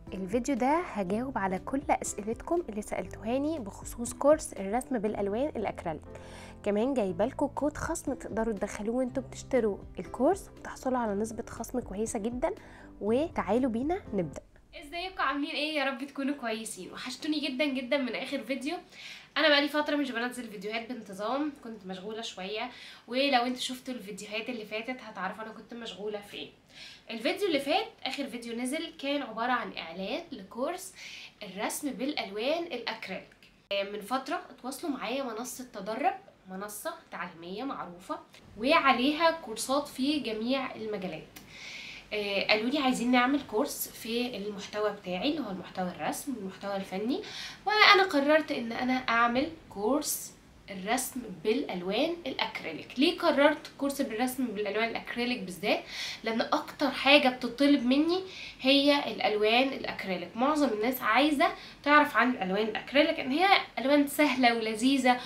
الفيديو ده هجاوب على كل اسئلتكم اللي سالتوهاني بخصوص كورس الرسم بالالوان الاكريليك كمان جايبه لكم كود خصم تقدروا تدخلوه وانتوا بتشتروا الكورس وتحصلوا على نسبه خصم كويسه جدا وتعالوا بينا نبدا ازيكم عاملين ايه يا رب تكونوا كويسين وحشتوني جدا جدا من اخر فيديو انا بقالي فتره مش بنزل فيديوهات بانتظام كنت مشغوله شويه ولو انتوا شفتوا الفيديوهات اللي فاتت هتعرفوا انا كنت مشغوله في ايه الفيديو اللي فات اخر فيديو نزل كان عباره عن اعلان لكورس الرسم بالالوان الاكريليك من فتره اتواصلوا معايا منصه تدرب منصه تعليميه معروفه وعليها كورسات في جميع المجالات آه، قالوا لي عايزين نعمل كورس في المحتوى بتاعي اللي هو المحتوى الرسم المحتوى الفني وانا قررت ان انا اعمل كورس الرسم بالالوان الاكريليك ليه قررت كورس بالرسم بالالوان الاكريليك بالذات لان اكتر حاجه بتطلب مني هي الالوان الاكريليك معظم الناس عايزه تعرف عن الالوان الاكريليك ان هي الوان سهله ولذيذه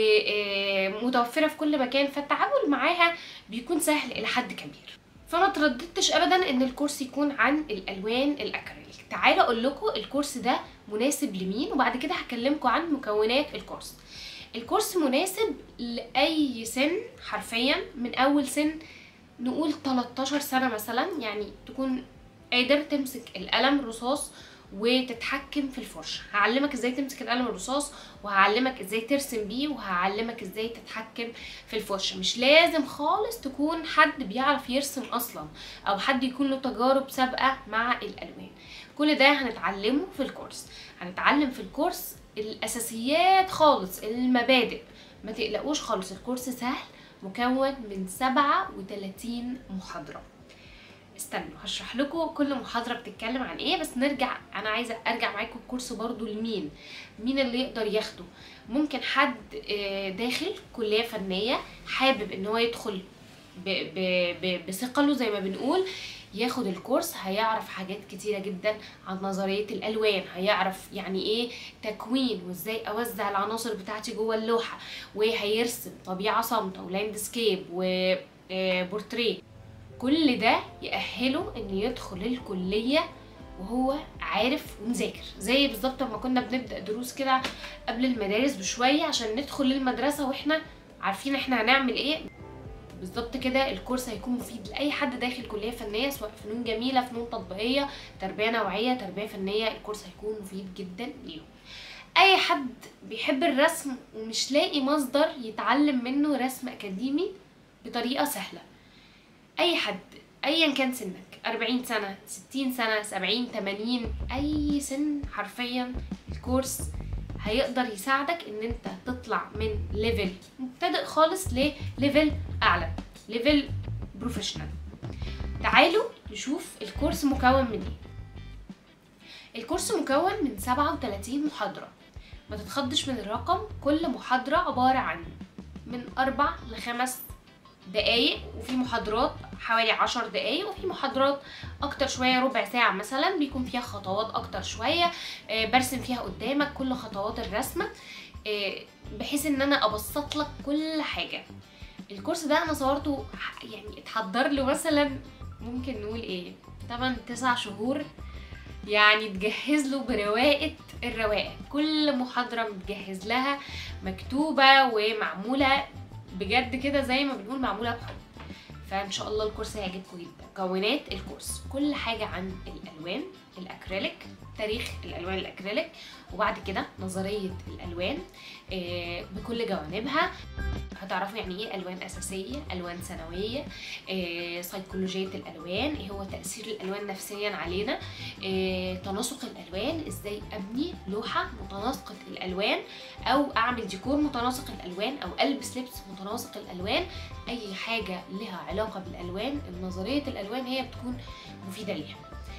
ومتوفره في كل مكان فالتعامل معاها بيكون سهل الى حد كبير فما ترددتش ابدا ان الكورس يكون عن الالوان الاكريليك تعالوا اقول لكم الكورس ده مناسب لمين وبعد كده هكلمكم عن مكونات الكورس الكورس مناسب لاي سن حرفيا من اول سن نقول 13 سنه مثلا يعني تكون قادر تمسك القلم الرصاص وتتحكم في الفرشه هعلمك ازاي تمسك القلم الرصاص وهعلمك ازاي ترسم بيه وهعلمك ازاي تتحكم في الفرشه مش لازم خالص تكون حد بيعرف يرسم اصلا او حد يكون له تجارب سابقه مع الالوان كل ده هنتعلمه في الكورس هنتعلم في الكورس الاساسيات خالص المبادئ ما تقلقوش خالص الكورس سهل مكون من 37 محاضره استنوا هشرح لكم كل محاضره بتتكلم عن ايه بس نرجع انا عايزه ارجع معاكم الكورس برضو لمين مين اللي يقدر ياخده ممكن حد داخل كليه فنيه حابب ان هو يدخل ب ب ب بثقله زي ما بنقول ياخد الكورس هيعرف حاجات كتيرة جدا عن نظرية الألوان هيعرف يعني ايه تكوين وازاي اوزع العناصر بتاعتي جوه اللوحة وهيرسم طبيعة صامتة ولاندسكيب وبورتريه كل ده يأهله ان يدخل الكلية وهو عارف ومذاكر زي بالظبط لما كنا بنبدأ دروس كده قبل المدارس بشوية عشان ندخل المدرسة واحنا عارفين احنا هنعمل ايه بالظبط كده الكورس هيكون مفيد لاي حد داخل كليه فنيه سواء فنون جميله فنون تطبيقيه تربيه نوعيه تربيه فنيه الكورس هيكون مفيد جدا ليهم اي حد بيحب الرسم ومش لاقي مصدر يتعلم منه رسم اكاديمي بطريقه سهله اي حد ايا كان سنك 40 سنه 60 سنه 70 80 اي سن حرفيا الكورس هيقدر يساعدك ان انت تطلع من ليفل مبتدئ خالص لليفل اعلى ليفل بروفيشنال تعالوا نشوف الكورس مكون من ايه الكورس مكون من 37 محاضرة ما تتخضش من الرقم كل محاضرة عبارة عن من أربع لخمس دقايق وفي محاضرات حوالي عشر دقايق وفي محاضرات اكتر شويه ربع ساعه مثلا بيكون فيها خطوات اكتر شويه برسم فيها قدامك كل خطوات الرسمه بحيث ان انا ابسط لك كل حاجه الكورس ده انا صورته يعني اتحضر له مثلا ممكن نقول ايه 8 9 شهور يعني تجهز له برواقه الرواقه كل محاضره متجهز لها مكتوبه ومعموله بجد كده زي ما بنقول معموله بحب فان شاء الله الكورس هيعجبكم جدا مكونات الكورس كل حاجه عن الالوان الاكريليك تاريخ الالوان الاكريليك وبعد كده نظريه الالوان بكل جوانبها هتعرفوا يعني ايه الوان اساسيه الوان ثانويه سيكولوجيه الالوان ايه هو تاثير الالوان نفسيا علينا تناسق الالوان ازاي ابني لوحه متناسقه الالوان او اعمل ديكور متناسق الالوان او البس لبس متناسق الالوان اي حاجه لها علاقه بالالوان نظريه الالوان هي بتكون مفيده ليها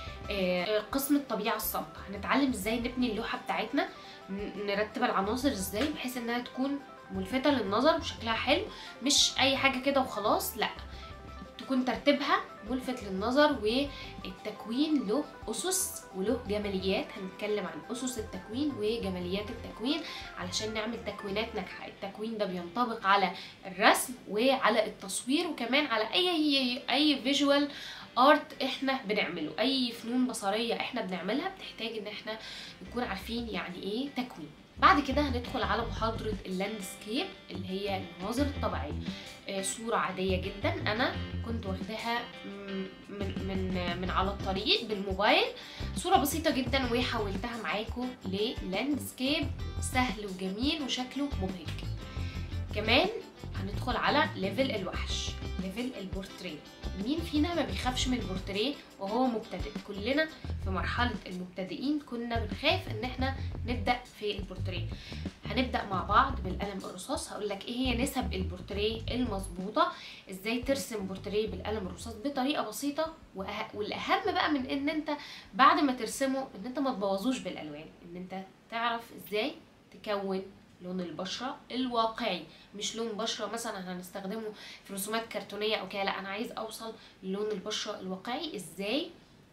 قسم الطبيعه الصامته هنتعلم ازاي نبني اللوحه بتاعتنا نرتب العناصر ازاي بحيث انها تكون ملفتة للنظر وشكلها حلو مش اي حاجة كده وخلاص لا تكون ترتيبها ملفت للنظر والتكوين له أسس وله جماليات هنتكلم عن أسس التكوين وجماليات التكوين علشان نعمل تكوينات ناجحة التكوين ده بينطبق على الرسم وعلى التصوير وكمان على أي أي فيجوال ارت احنا بنعمله اي فنون بصريه احنا بنعملها بتحتاج ان احنا نكون عارفين يعني ايه تكوين بعد كده هندخل على محاضرة اللاندسكيب اللي هي المناظر الطبيعية آه، صورة عادية جدا أنا كنت واخداها م- من من من على الطريق بالموبايل صورة بسيطة جدا وحولتها معاكم للاندسكيب سهل وجميل وشكله مبهج كمان هندخل على ليفل الوحش ليفل البورتريه مين فينا ما بيخافش من البورتريه وهو مبتدئ كلنا في مرحلة المبتدئين كنا بنخاف ان احنا نبدأ في البورتريه هنبدأ مع بعض بالقلم الرصاص هقول لك ايه هي نسب البورتريه المظبوطة ازاي ترسم بورتريه بالقلم الرصاص بطريقة بسيطة وأه... والاهم بقى من ان انت بعد ما ترسمه ان انت ما تبوظوش بالالوان ان انت تعرف ازاي تكون لون البشرة الواقعي مش لون بشرة مثلا هنستخدمه في رسومات كرتونية او كده لا انا عايز اوصل للون البشرة الواقعي ازاي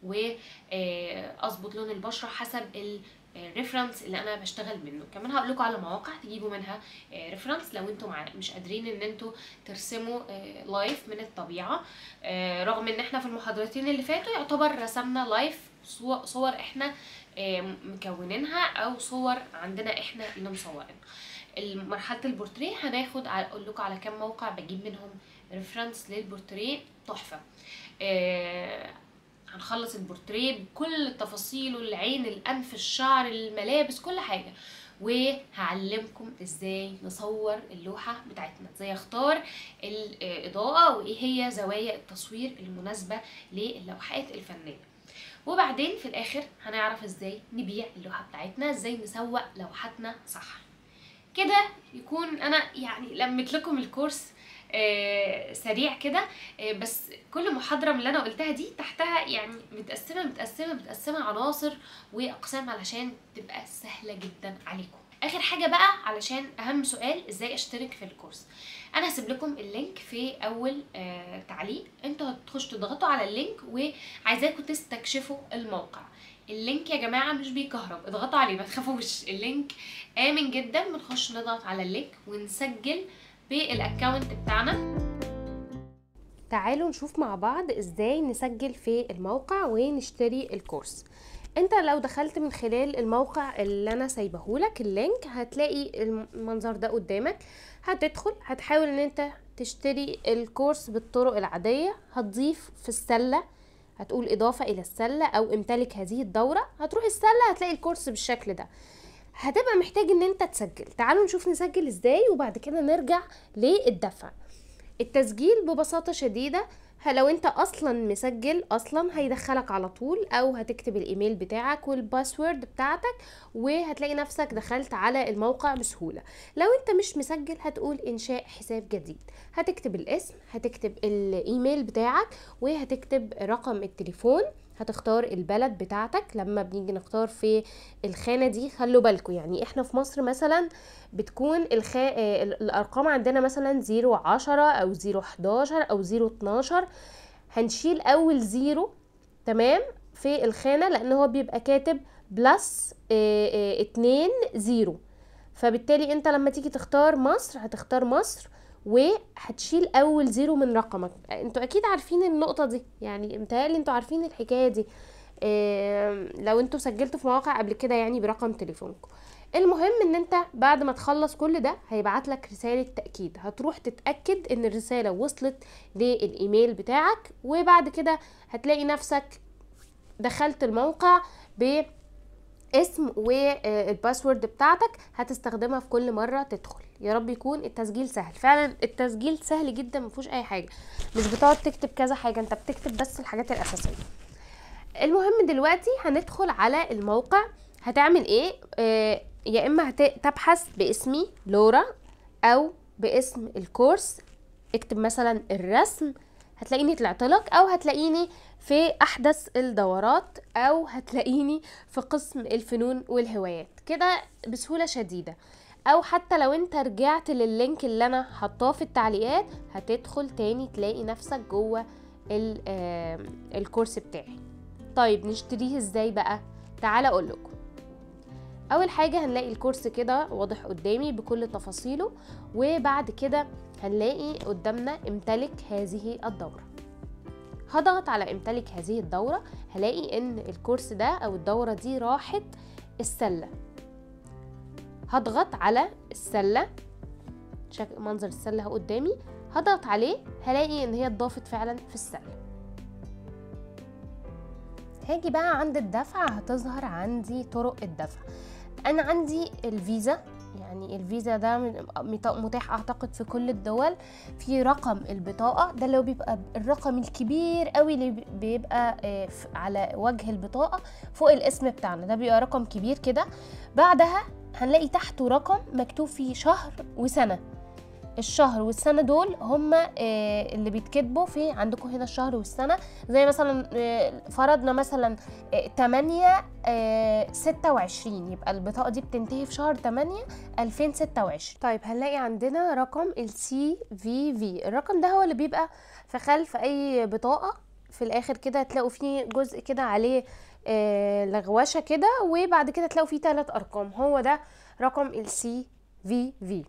واظبط لون البشرة حسب الريفرنس اللي انا بشتغل منه كمان هقول لكم على مواقع تجيبوا منها ريفرنس لو انتم مع- مش قادرين ان انتم ترسموا لايف من الطبيعة آه، رغم ان احنا في المحاضرتين اللي فاتوا يعتبر رسمنا لايف صور صور احنا آه، مكونينها او صور عندنا احنا اللي مصورينها مرحله البورتريه هناخد على اقول لكم على كام موقع بجيب منهم ريفرنس للبورتريه تحفه آه، هنخلص البورتريه بكل تفاصيله العين الانف الشعر الملابس كل حاجه وهعلمكم ازاي نصور اللوحه بتاعتنا ازاي اختار الاضاءه وايه هي زوايا التصوير المناسبه للوحات الفنيه وبعدين في الاخر هنعرف ازاي نبيع اللوحه بتاعتنا ازاي نسوق لوحاتنا صح كده يكون انا يعني لمت لكم الكورس آه سريع كده آه بس كل محاضره من اللي انا قلتها دي تحتها يعني متقسمه متقسمه متقسمه عناصر واقسام علشان تبقى سهله جدا عليكم اخر حاجه بقى علشان اهم سؤال ازاي اشترك في الكورس انا هسيب لكم اللينك في اول آه تعليق انتوا هتخشوا تضغطوا على اللينك وعايزاكم تستكشفوا الموقع اللينك يا جماعه مش بيكهرب اضغطوا عليه ما تخافوش اللينك امن جدا بنخش نضغط على اللينك ونسجل بالاكونت بتاعنا تعالوا نشوف مع بعض ازاي نسجل في الموقع ونشتري الكورس انت لو دخلت من خلال الموقع اللي انا سايبهولك اللينك هتلاقي المنظر ده قدامك هتدخل هتحاول ان انت تشتري الكورس بالطرق العادية هتضيف في السلة هتقول اضافة الى السلة او امتلك هذه الدورة هتروح السلة هتلاقي الكورس بالشكل ده هتبقى محتاج ان انت تسجل تعالوا نشوف نسجل ازاي وبعد كده نرجع للدفع التسجيل ببساطة شديدة لو انت اصلا مسجل اصلا هيدخلك على طول او هتكتب الايميل بتاعك والباسورد بتاعتك وهتلاقي نفسك دخلت على الموقع بسهولة لو انت مش مسجل هتقول انشاء حساب جديد هتكتب الاسم هتكتب الايميل بتاعك وهتكتب رقم التليفون هتختار البلد بتاعتك لما بنيجي نختار في الخانة دي خلوا بالكم يعني احنا في مصر مثلا بتكون الخا... الارقام عندنا مثلا زيرو عشرة او زيرو حداشر او زيرو اتناشر هنشيل اول زيرو تمام في الخانة لان هو بيبقى كاتب بلس اه اه اتنين زيرو فبالتالي انت لما تيجي تختار مصر هتختار مصر وهتشيل اول زيرو من رقمك انتوا اكيد عارفين النقطه دي يعني متهيألي انتوا عارفين الحكايه دي إيه لو انتوا سجلتوا في مواقع قبل كده يعني برقم تليفونكم المهم ان انت بعد ما تخلص كل ده هيبعت لك رساله تاكيد هتروح تتاكد ان الرساله وصلت للايميل بتاعك وبعد كده هتلاقي نفسك دخلت الموقع ب اسم والباسورد بتاعتك هتستخدمها في كل مره تدخل يا رب يكون التسجيل سهل فعلا التسجيل سهل جدا مفيهوش اي حاجه مش بتقعد تكتب كذا حاجه انت بتكتب بس الحاجات الاساسيه المهم دلوقتي هندخل على الموقع هتعمل ايه آه يا اما هتبحث باسمي لورا او باسم الكورس اكتب مثلا الرسم هتلاقيني طلعت لك او هتلاقيني في احدث الدورات او هتلاقيني في قسم الفنون والهوايات كده بسهوله شديده او حتى لو انت رجعت لللينك اللي انا حطاه في التعليقات هتدخل تاني تلاقي نفسك جوه الكورس بتاعي طيب نشتريه ازاي بقى تعال اقول لكم اول حاجه هنلاقي الكورس كده واضح قدامي بكل تفاصيله وبعد كده هنلاقي قدامنا امتلك هذه الدوره هضغط على امتلك هذه الدورة هلاقي ان الكورس ده او الدورة دي راحت السلة هضغط على السلة شكل منظر السلة اهو قدامي هضغط عليه هلاقي ان هي اتضافت فعلا في السلة هاجي بقى عند الدفع هتظهر عندي طرق الدفع انا عندي الفيزا يعني الفيزا ده متاح اعتقد في كل الدول في رقم البطاقه ده اللي هو بيبقى الرقم الكبير قوي اللي بيبقى على وجه البطاقه فوق الاسم بتاعنا ده بيبقى رقم كبير كده بعدها هنلاقي تحته رقم مكتوب فيه شهر وسنه الشهر والسنه دول هم اللي بيتكتبوا في عندكم هنا الشهر والسنه زي مثلا فرضنا مثلا 8 26 يبقى البطاقه دي بتنتهي في شهر 8 2026 طيب هنلاقي عندنا رقم السي في في الرقم ده هو اللي بيبقى في خلف اي بطاقه في الاخر كده هتلاقوا فيه جزء كده عليه لغوشه كده وبعد كده تلاقوا فيه ثلاث ارقام هو ده رقم السي في في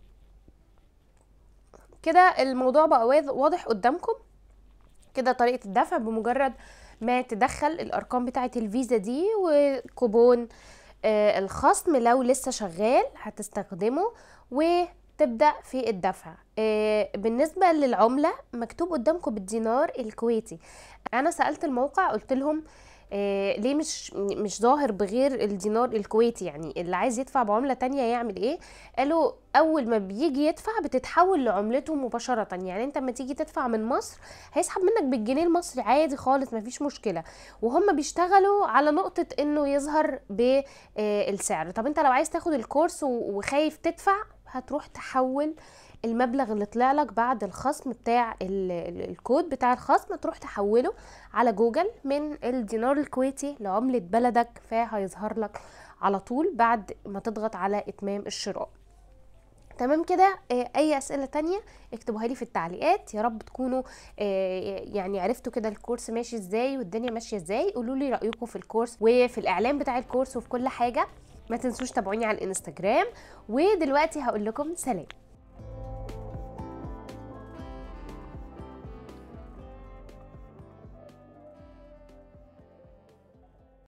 كده الموضوع بقى واضح قدامكم كده طريقة الدفع بمجرد ما تدخل الأرقام بتاعة الفيزا دي وكوبون آه الخصم لو لسه شغال هتستخدمه وتبدأ في الدفع آه بالنسبة للعملة مكتوب قدامكم بالدينار الكويتي أنا سألت الموقع قلت لهم آه ليه مش مش ظاهر بغير الدينار الكويتي يعني اللي عايز يدفع بعمله تانية يعمل ايه قالوا اول ما بيجي يدفع بتتحول لعملته مباشره يعني انت لما تيجي تدفع من مصر هيسحب منك بالجنيه المصري عادي خالص مفيش مشكله وهم بيشتغلوا على نقطه انه يظهر بالسعر طب انت لو عايز تاخد الكورس وخايف تدفع هتروح تحول المبلغ اللي طلع لك بعد الخصم بتاع الكود بتاع الخصم تروح تحوله على جوجل من الدينار الكويتي لعملة بلدك فهيظهر لك على طول بعد ما تضغط على اتمام الشراء تمام كده اي اسئله تانية اكتبوها لي في التعليقات يا رب تكونوا يعني عرفتوا كده الكورس ماشي ازاي والدنيا ماشيه ازاي قولوا لي رايكم في الكورس وفي الاعلان بتاع الكورس وفي كل حاجه ما تنسوش تابعوني على الانستجرام ودلوقتي هقول لكم سلام